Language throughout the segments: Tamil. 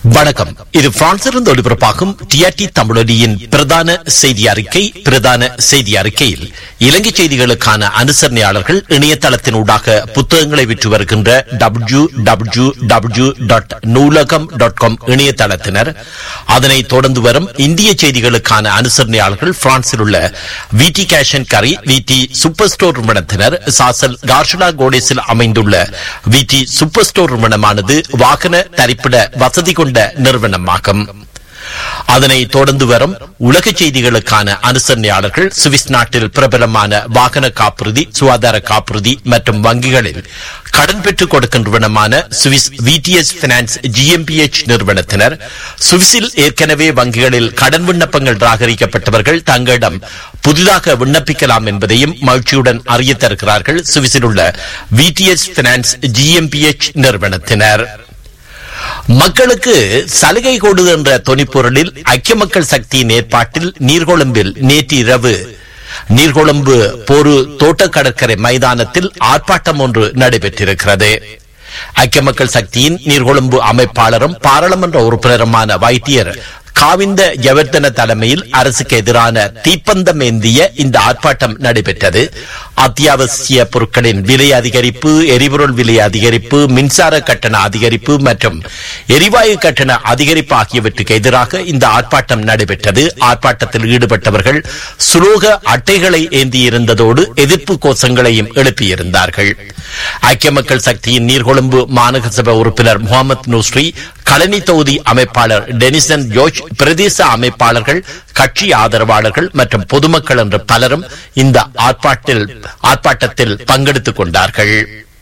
வணக்கம் இது பிரான்சிலிருந்து ஒலிபரப்பாகும் டிஆர்டி தமிழொலியின் பிரதான செய்தி அறிக்கை பிரதான செய்தி அறிக்கையில் இலங்கை செய்திகளுக்கான அனுசரணையாளர்கள் இணையதளத்தினூடாக புத்தகங்களை விற்று வருகின்ற W W W dot Noolagam dot com இணையதளத்தினர் அதனைத் தொடர்ந்து வரும் இந்திய செய்திகளுக்கான அனுசரணையாளர்கள் பிரான்சில் உள்ள விடி கேஷன் கரி விடி சூப்பர் ஸ்டோர் நிறுவனத்தினர் சாசல் கார்ஷலா கோடேஸில் அமைந்துள்ள விடி சூப்பர் ஸ்டோர் நிறுவனமானது வாகன தரிப்பிட வசதி கொண்ட நிறுவனமாகும் அதனை தொடர்ந்து வரும் உலக செய்திகளுக்கான அனுசரணையாளர்கள் சுவிஸ் நாட்டில் பிரபலமான வாகன காப்புறுதி சுகாதார காப்புறுதி மற்றும் வங்கிகளில் கடன் பெற்றுக் கொடுக்கும் நிறுவனமான சுவிஸ் விடிஎஸ் பினான்ஸ் ஜிஎம்பிஎச் நிறுவனத்தினர் சுவிஸில் ஏற்கனவே வங்கிகளில் கடன் விண்ணப்பங்கள் நிராகரிக்கப்பட்டவர்கள் தங்களிடம் புதிதாக விண்ணப்பிக்கலாம் என்பதையும் மகிழ்ச்சியுடன் அறிய தருகிறார்கள் சுவிஸில் உள்ள விடிஎஸ் பினான்ஸ் ஜிஎம்பிஎச் நிறுவனத்தினர் மக்களுக்கு சலுகை கொடு என்ற தொனிப்பொருளில் ஐக்கிய மக்கள் சக்தியின் ஏற்பாட்டில் நீர்கொழும்பில் நேற்று இரவு நீர்கொழும்பு போரு தோட்ட கடற்கரை மைதானத்தில் ஆர்ப்பாட்டம் ஒன்று நடைபெற்றிருக்கிறது ஐக்கிய மக்கள் சக்தியின் நீர்கொழும்பு அமைப்பாளரும் பாராளுமன்ற உறுப்பினருமான வைத்தியர் காவிந்த ஜவர்தன தலைமையில் அரசுக்கு எதிரான தீப்பந்தம் ஏந்திய இந்த ஆர்ப்பாட்டம் நடைபெற்றது அத்தியாவசிய பொருட்களின் விலை அதிகரிப்பு எரிபொருள் விலை அதிகரிப்பு மின்சார கட்டண அதிகரிப்பு மற்றும் எரிவாயு கட்டண அதிகரிப்பு ஆகியவற்றுக்கு எதிராக இந்த ஆர்ப்பாட்டம் நடைபெற்றது ஆர்ப்பாட்டத்தில் ஈடுபட்டவர்கள் சுலோக அட்டைகளை ஏந்தியிருந்ததோடு எதிர்ப்பு கோஷங்களையும் எழுப்பியிருந்தார்கள் ஐக்கிய மக்கள் சக்தியின் நீர்கொழும்பு மாநகர சபை உறுப்பினர் முகமது நூஸ்ரி களனி தொகுதி அமைப்பாளர் டெனிசன் ஜோர்ஜ் பிரதேச அமைப்பாளர்கள் கட்சி ஆதரவாளர்கள் மற்றும் பொதுமக்கள் என்று பலரும் இந்த ஆர்ப்பாட்டில் ஆர்ப்பாட்டத்தில் பங்கெடுத்துக் கொண்டார்கள்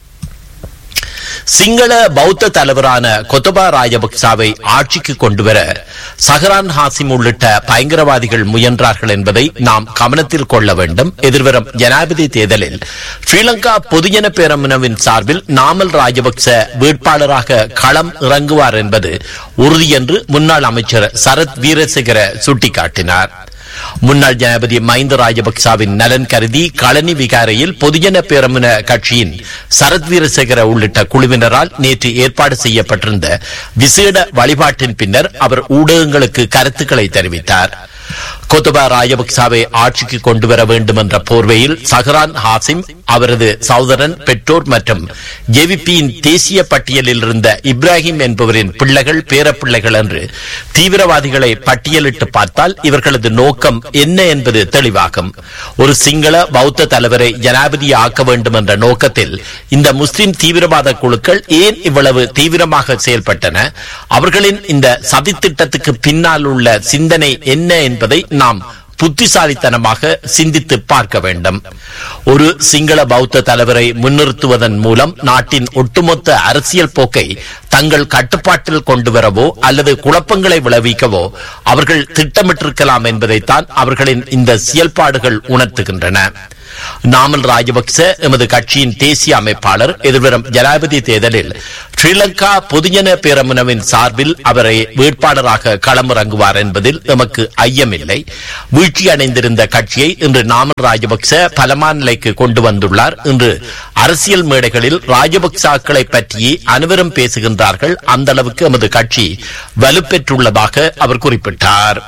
சிங்கள பௌத்த தலைவரான கொத்தபா ராஜபக்சாவை ஆட்சிக்கு கொண்டுவர சஹரான் ஹாசிம் உள்ளிட்ட பயங்கரவாதிகள் முயன்றார்கள் என்பதை நாம் கவனத்தில் கொள்ள வேண்டும் எதிர்வரும் ஜனாதிபதி தேர்தலில் ஸ்ரீலங்கா பொதுஜன பேரமுனவின் சார்பில் நாமல் ராஜபக்ச வேட்பாளராக களம் இறங்குவார் என்பது உறுதி என்று முன்னாள் அமைச்சர் சரத் வீரசேகர சுட்டிக்காட்டினார் முன்னாள் ஜனாதிபதி மஹிந்த ராஜபக்சாவின் நலன் கருதி களனி விகாரையில் பொதுஜன பேரமுன கட்சியின் சரத் வீரசேகர உள்ளிட்ட குழுவினரால் நேற்று ஏற்பாடு செய்யப்பட்டிருந்த விசேட வழிபாட்டின் பின்னர் அவர் ஊடகங்களுக்கு கருத்துக்களை தெரிவித்தார் கொத்தபா ராஜபக்சாவை ஆட்சிக்கு கொண்டு வர வேண்டும் என்ற போர்வையில் சஹரான் ஹாசிம் அவரது சகோதரன் பெற்றோர் மற்றும் ஜேவிபியின் தேசிய பட்டியலில் இருந்த இப்ராஹிம் என்பவரின் பிள்ளைகள் பேரப்பிள்ளைகள் என்று தீவிரவாதிகளை பட்டியலிட்டு பார்த்தால் இவர்களது நோக்கம் என்ன என்பது தெளிவாகும் ஒரு சிங்கள பௌத்த தலைவரை ஜனாதிபதி ஆக்க வேண்டும் என்ற நோக்கத்தில் இந்த முஸ்லிம் தீவிரவாத குழுக்கள் ஏன் இவ்வளவு தீவிரமாக செயல்பட்டன அவர்களின் இந்த சதித்திட்டத்துக்கு பின்னால் உள்ள சிந்தனை என்ன என்பதை நாம் புத்திசாலித்தனமாக சிந்தித்து பார்க்க வேண்டும் ஒரு சிங்கள பௌத்த தலைவரை முன்னிறுத்துவதன் மூலம் நாட்டின் ஒட்டுமொத்த அரசியல் போக்கை தங்கள் கட்டுப்பாட்டில் கொண்டு வரவோ அல்லது குழப்பங்களை விளைவிக்கவோ அவர்கள் திட்டமிட்டிருக்கலாம் என்பதைத்தான் அவர்களின் இந்த செயல்பாடுகள் உணர்த்துகின்றன நாமல் ராஜபக்ச எமது கட்சியின் தேசிய அமைப்பாளர் எதிர்வரும் ஜனாதிபதி தேர்தலில் ஸ்ரீலங்கா பொதுஜன பேரமுனவின் சார்பில் அவரை வேட்பாளராக களமிறங்குவார் என்பதில் எமக்கு ஐயமில்லை வீழ்ச்சி அடைந்திருந்த கட்சியை இன்று நாமல் ராஜபக்ச பலமான நிலைக்கு கொண்டு வந்துள்ளார் இன்று அரசியல் மேடைகளில் ராஜபக்சாக்களை பற்றி அனைவரும் பேசுகின்றார்கள் அந்த அளவுக்கு எமது கட்சி வலுப்பெற்றுள்ளதாக அவர் குறிப்பிட்டார்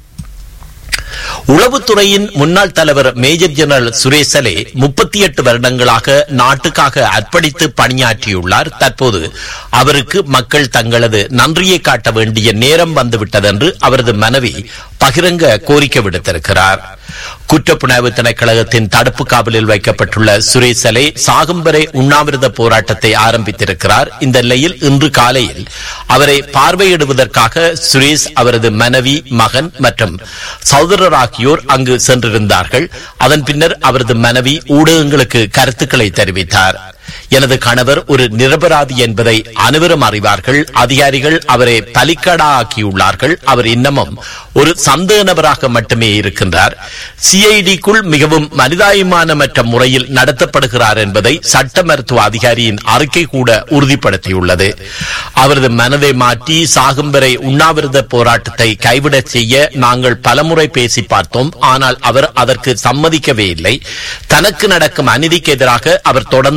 உளவுத்துறையின் முன்னாள் தலைவர் மேஜர் ஜெனரல் சுரேசலே முப்பத்தி எட்டு வருடங்களாக நாட்டுக்காக அர்ப்பணித்து பணியாற்றியுள்ளார் தற்போது அவருக்கு மக்கள் தங்களது நன்றியை காட்ட வேண்டிய நேரம் வந்துவிட்டது என்று அவரது மனைவி பகிரங்க கோரிக்கை விடுத்திருக்கிறார் குற்றப்புணர்வு திணைக்களகத்தின் தடுப்பு காவலில் வைக்கப்பட்டுள்ள சுரேசலை சாகும் வரை உண்ணாவிரத போராட்டத்தை ஆரம்பித்திருக்கிறார் இந்த நிலையில் இன்று காலையில் அவரை பார்வையிடுவதற்காக சுரேஷ் அவரது மனைவி மகன் மற்றும் சகோதரர் ஆகியோர் அங்கு சென்றிருந்தார்கள் அதன் பின்னர் அவரது மனைவி ஊடகங்களுக்கு கருத்துக்களை தெரிவித்தார் எனது கணவர் ஒரு நிரபராதி என்பதை அனைவரும் அறிவார்கள் அதிகாரிகள் அவரை பலிக்கடா ஆக்கியுள்ளார்கள் அவர் இன்னமும் ஒரு சந்தேக நபராக மட்டுமே இருக்கின்றார் சிஐடிக்குள் மிகவும் மனிதாயமானமற்ற முறையில் நடத்தப்படுகிறார் என்பதை சட்ட மருத்துவ அதிகாரியின் அறிக்கை கூட உறுதிப்படுத்தியுள்ளது அவரது மனதை மாற்றி சாகும் வரை உண்ணாவிரத போராட்டத்தை கைவிடச் செய்ய நாங்கள் பலமுறை பேசி பார்த்தோம் ஆனால் அவர் அதற்கு சம்மதிக்கவே இல்லை தனக்கு நடக்கும் அநீதிக்கு எதிராக அவர் தொடர்ந்து போராடி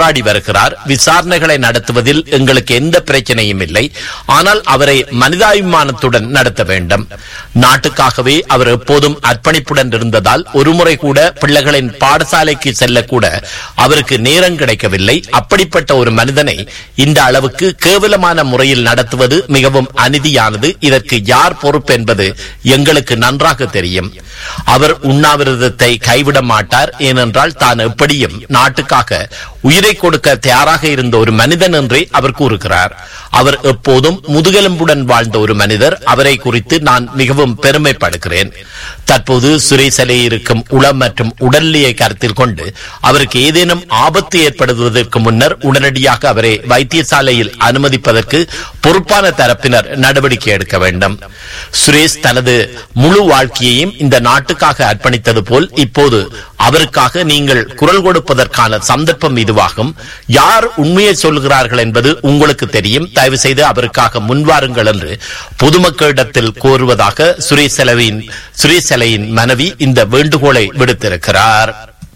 போராடி வருகிறார் விசாரணைகளை நடத்துவதில் எங்களுக்கு எந்த பிரச்சனையும் இல்லை ஆனால் அவரை மனிதாபிமானத்துடன் நடத்த வேண்டும் நாட்டுக்காகவே அவர் எப்போதும் அர்ப்பணிப்புடன் இருந்ததால் ஒருமுறை கூட பிள்ளைகளின் பாடசாலைக்கு செல்லக்கூட அவருக்கு நேரம் கிடைக்கவில்லை அப்படிப்பட்ட ஒரு மனிதனை இந்த அளவுக்கு கேவலமான முறையில் நடத்துவது மிகவும் அநீதியானது இதற்கு யார் பொறுப்பு என்பது எங்களுக்கு நன்றாக தெரியும் அவர் உண்ணாவிரதத்தை கைவிட மாட்டார் ஏனென்றால் தான் எப்படியும் நாட்டுக்காக உயிரை கொடுக்க தயாராக இருந்த ஒரு மனிதன் என்றே அவர் கூறுகிறார் அவர் எப்போதும் முதுகெலும்புடன் வாழ்ந்த ஒரு மனிதர் அவரை குறித்து நான் மிகவும் பெருமைப்படுகிறேன் தற்போது சுரேசலே இருக்கும் உளம் மற்றும் உடல்நிலையை கருத்தில் கொண்டு அவருக்கு ஏதேனும் ஆபத்து ஏற்படுவதற்கு முன்னர் உடனடியாக அவரை வைத்தியசாலையில் அனுமதிப்பதற்கு பொறுப்பான தரப்பினர் நடவடிக்கை எடுக்க வேண்டும் சுரேஷ் தனது முழு வாழ்க்கையையும் இந்த நாட்டுக்காக அர்ப்பணித்தது போல் இப்போது அவருக்காக நீங்கள் குரல் கொடுப்பதற்கான சந்தர்ப்பம் இதுவாகும் யார் உண்மையை சொல்கிறார்கள் என்பது உங்களுக்கு தெரியும் தயவு செய்து அவருக்காக முன்வாருங்கள் என்று பொதுமக்களிடத்தில் கோருவதாக சுரேசலவின் சுரேசலையின் மனைவி இந்த வேண்டுகோளை விடுத்திருக்கிறார்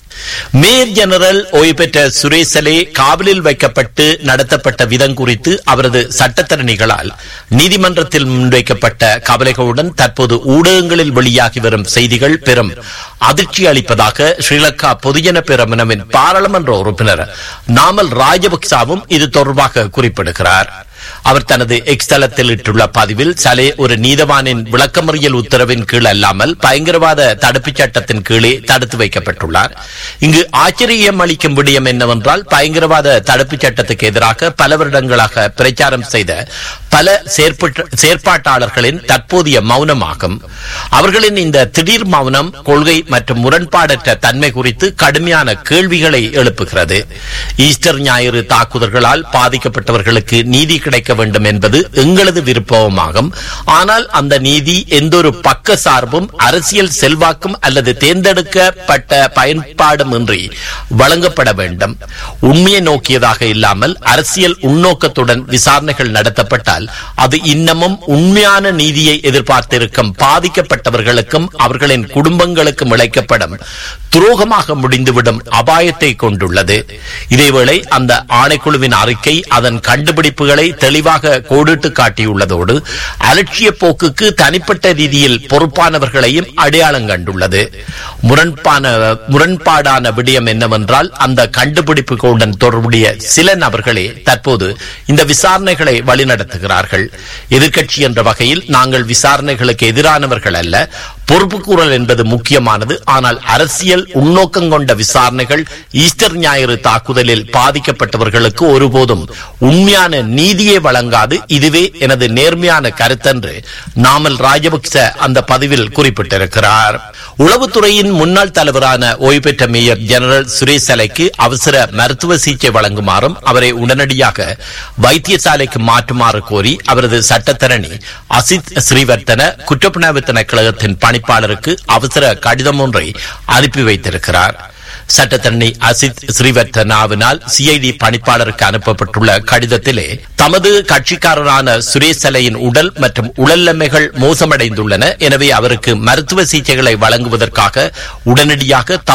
மேயர் ஜெனரல் ஓய்வு பெற்ற சுரேசலே காவலில் வைக்கப்பட்டு நடத்தப்பட்ட விதம் குறித்து அவரது சட்டத்தரணிகளால் நீதிமன்றத்தில் முன்வைக்கப்பட்ட கவலைகளுடன் தற்போது ஊடகங்களில் வெளியாகி வரும் செய்திகள் பெரும் அதிர்ச்சி அளிப்பதாக ஸ்ரீலங்கா பொதுஜன பெரமுனவின் பாராளுமன்ற உறுப்பினர் நாமல் ராஜபக்சாவும் இது தொடர்பாக குறிப்பிடுகிறார் அவர் தனது எக்ஸ் தளத்தில் இட்டுள்ள பதிவில் சலே ஒரு நீதவானின் விளக்கமறியல் உத்தரவின் கீழ் அல்லாமல் பயங்கரவாத தடுப்புச் சட்டத்தின் கீழே தடுத்து வைக்கப்பட்டுள்ளார் இங்கு ஆச்சரியம் அளிக்கும் விடயம் என்னவென்றால் பயங்கரவாத தடுப்புச் சட்டத்துக்கு எதிராக பல வருடங்களாக பிரச்சாரம் செய்த பல செயற்பட்ட- செயற்பாட்டாளர்களின் தற்போதைய மௌனமாகும் அவர்களின் இந்த திடீர் மௌனம் கொள்கை மற்றும் முரண்பாடற்ற தன்மை குறித்து கடுமையான கேள்விகளை எழுப்புகிறது ஈஸ்டர் ஞாயிறு தாக்குதல்களால் பாதிக்கப்பட்டவர்களுக்கு நீதி கிடைக்க வேண்டும் என்பது எங்களது விருப்பமாகும் ஆனால் அந்த நீதி எந்தொரு பக்க சார்பும் அரசியல் செல்வாக்கும் அல்லது தேர்ந்தெடுக்கப்பட்ட பயன்பாடும் இன்றி வழங்கப்பட வேண்டும் உண்மையை நோக்கியதாக இல்லாமல் அரசியல் உள்நோக்கத்துடன் விசாரணைகள் நடத்தப்பட்டால் அது இன்னமும் உண்மையான நீதியை எதிர்பார்த்திருக்கும் பாதிக்கப்பட்டவர்களுக்கும் அவர்களின் குடும்பங்களுக்கும் இழைக்கப்படும் துரோகமாக முடிந்துவிடும் அபாயத்தை கொண்டுள்ளது இதேவேளை அந்த ஆணைக்குழுவின் அறிக்கை அதன் கண்டுபிடிப்புகளை தெளிவாக கோடிட்டு காட்டியுள்ளதோடு அலட்சிய போக்குக்கு தனிப்பட்ட ரீதியில் பொறுப்பானவர்களையும் அடையாளம் கண்டுள்ளது முரண்பான முரண்பாடான விடயம் என்னவென்றால் அந்த கண்டுபிடிப்புகளுடன் தொடர்புடைய சில நபர்களே தற்போது இந்த விசாரணைகளை வழிநடத்துகிறார்கள் எதிர்க்கட்சி என்ற வகையில் நாங்கள் விசாரணைகளுக்கு எதிரானவர்கள் அல்ல பொறுப்புக்கூறல் என்பது முக்கியமானது ஆனால் அரசியல் உள்நோக்கம் கொண்ட விசாரணைகள் ஈஸ்டர் ஞாயிறு தாக்குதலில் பாதிக்கப்பட்டவர்களுக்கு ஒருபோதும் உண்மையான நீதியை வழங்காது இதுவே எனது நேர்மையான கருத்தென்று நாமல் ராஜபக்ச அந்த பதிவில் குறிப்பிட்டிருக்கிறார் உளவுத்துறையின் முன்னாள் தலைவரான ஓய்வு பெற்ற மேயர் ஜெனரல் சுரேஷ் அலைக்கு அவசர மருத்துவ சிகிச்சை வழங்குமாறும் அவரை உடனடியாக வைத்தியசாலைக்கு மாற்றுமாறு கோரி அவரது சட்டத்தரணி அசித் ஸ்ரீவர்த்தன குற்றப்புலனாய்வு திணைக்களகத்தின் பணிப்பாளருக்கு அவசர கடிதம் ஒன்றை அனுப்பி வைத்திருக்கிறார் சட்டத்தரணி அசித் ஸ்ரீவர்த்தனாவினால் சிஐடி பணிப்பாளருக்கு அனுப்பப்பட்டுள்ள கடிதத்திலே தமது கட்சிக்காரரான சுரேஷ் அலையின் உடல் மற்றும் உடல்லமைகள் மோசமடைந்துள்ளன எனவே அவருக்கு மருத்துவ சிகிச்சைகளை வழங்குவதற்காக உடனடியாக